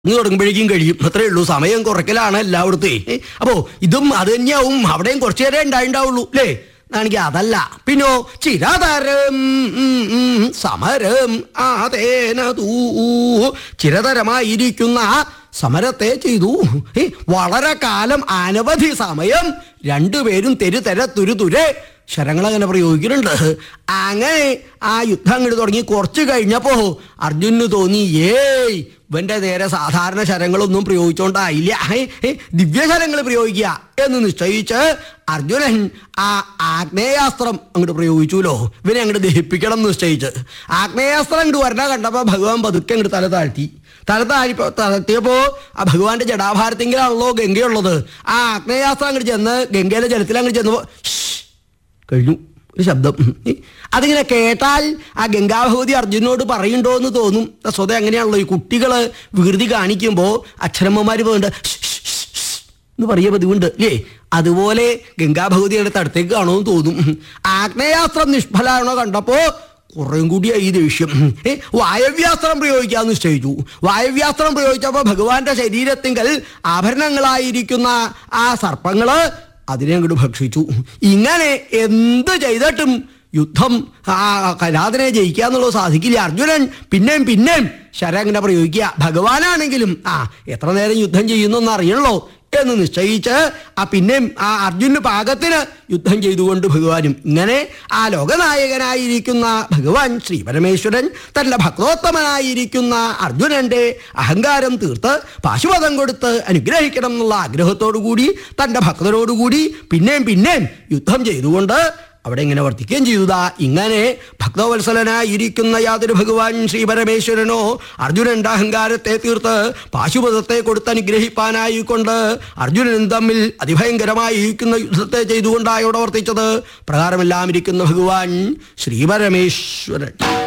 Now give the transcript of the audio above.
ഇന്ന് തുടങ്ങുമ്പോഴേക്കും കഴിയും അത്രേ ഉള്ളൂ സമയം കുറയ്ക്കലാണ് എല്ലായിടത്തും അപ്പോ ഇതും അത് തന്നെയാവും അവിടെയും കുറച്ചു നേരം ഉണ്ടായിണ്ടാവുള്ളൂ അല്ലേ ആണെങ്കിൽ അതല്ല പിന്നോ ചിരതരം ഉം, ഉം, സമരം അതേനതൂ ചിരതരമായിരിക്കുന്ന സമരത്തെ ചെയ്തു ഏ, വളരെ കാലം അനവധി സമയം രണ്ടുപേരും തെരുതെര തുരുതുരെ ശരങ്ങളങ്ങനെ പ്രയോഗിക്കുന്നുണ്ട് അങ്ങനെ ആ യുദ്ധം അങ്ങോട്ട് തുടങ്ങി കുറച്ച് കഴിഞ്ഞപ്പോ അർജുനന് തോന്നി ഏയ് ഇവന്റെ നേരെ സാധാരണ ശരങ്ങളൊന്നും പ്രയോഗിച്ചോണ്ടായില്ല ഏ, ഏ, ദിവ്യശരങ്ങൾ പ്രയോഗിക്കുക എന്ന് നിശ്ചയിച്ച് അർജുനൻ ആ ആഗ്നേയാസ്ത്രം അങ്ങോട്ട് പ്രയോഗിച്ചുല്ലോ ഇവനെ അങ്ങോട്ട് ദഹിപ്പിക്കണം എന്ന് നിശ്ചയിച്ച് ആഗ്നേയാസ്ത്രം അങ്ങോട്ട് വരണ കണ്ടപ്പോ ഭഗവാൻ പതുക്കെ അങ്ങോട്ട് തല താഴ്ത്തി തല താഴി താഴ്ത്തിയപ്പോ ആ ഭഗവാന്റെ ജടാഭാരത്തിങ്കിലാണല്ലോ ഗംഗയുള്ളത് ആ ആഗ്നേയാസ്ത്രം അങ്ങോട്ട് ചെന്ന് ഗംഗയിലെ ജലത്തിൽ അങ്ങോട്ട് ചെന്നപ്പോ "ശ്ശ്" കഴിഞ്ഞു ഒരു ശബ്ദം അതിങ്ങനെ കേട്ടാൽ ആ ഗംഗാഭഗവതി അർജുനോട് പറയുണ്ടോ എന്ന് തോന്നും സ്വതം അങ്ങനെയാണല്ലോ ഈ കുട്ടികള് വികൃതി കാണിക്കുമ്പോൾ അച്ഛനമ്മമാര് പോകുന്നുണ്ട് "ശ്ശ്, ശ്ശ്, ശ്ശ്, ശ്ശ്" എന്ന് പറയുക പതിവുണ്ട് അല്ലേ അതുപോലെ ഗംഗാഭഗവതിയുടെ തടത്തേക്ക് കാണുമെന്ന് തോന്നും ആഗ്നേയാസ്ത്രം നിഷ്ഫലാണോ കണ്ടപ്പോ കുറേം കൂടിയായി ഈ ദേഷ്യം ഏ, വായവ്യാസ്ത്രം പ്രയോഗിക്കാന്ന് നിശ്ചയിച്ചു വായവ്യാസ്ത്രം പ്രയോഗിച്ചപ്പോൾ ഭഗവാന്റെ ശരീരത്തിങ്കൽ ആഭരണങ്ങളായിരിക്കുന്ന ആ സർപ്പങ്ങള് അതിനെ അങ്ങോട്ട് ഭക്ഷിച്ചു ഇങ്ങനെ എന്ത് ചെയ്തിട്ടും യുദ്ധം ആ കലാതിനെ ജയിക്കുക എന്നുള്ളത് സാധിക്കില്ല അർജുനൻ പിന്നെയും പിന്നെയും ശരങ്ങനെ പ്രയോഗിക്കുക ഭഗവാനാണെങ്കിലും ആ എത്ര നേരം യുദ്ധം ചെയ്യുന്നെന്ന് അറിയണല്ലോ എന്ന് നിശ്ചയിച്ച് ആ പിന്നെയും ആ അർജുന് പാകത്തിന് യുദ്ധം ചെയ്തുകൊണ്ട് ഭഗവാനും ഇങ്ങനെ ആ ലോകനായകനായിരിക്കുന്ന ഭഗവാൻ ശ്രീ പരമേശ്വരൻ തന്റെ ഭക്തോത്തമനായിരിക്കുന്ന അർജുനന്റെ അഹങ്കാരം തീർത്ത് പാശുപതം കൊടുത്ത് അനുഗ്രഹിക്കണം എന്നുള്ള ആഗ്രഹത്തോടു കൂടി തന്റെ ഭക്തരോടുകൂടി പിന്നെയും പിന്നെയും യുദ്ധം ചെയ്തുകൊണ്ട് അവിടെ ഇങ്ങനെ വർത്തിക്കുകയും ചെയ്തതാ ഇങ്ങനെ ഭക്തവത്സലനായിരിക്കുന്ന യാതൊരു ഭഗവാൻ ശ്രീ പരമേശ്വരനോ അർജുനന്റെ അഹങ്കാരത്തെ തീർത്ത് പാശുപതത്തെ കൊടുത്ത് അനുഗ്രഹിപ്പാനായിക്കൊണ്ട് അർജുനനും തമ്മിൽ അതിഭയങ്കരമായിരിക്കുന്ന യുദ്ധത്തെ ചെയ്തുകൊണ്ടാണ് ഇവിടെ വർത്തിച്ചത് പ്രകാരമെല്ലാം ഇരിക്കുന്ന ഭഗവാൻ ശ്രീ പരമേശ്വരൻ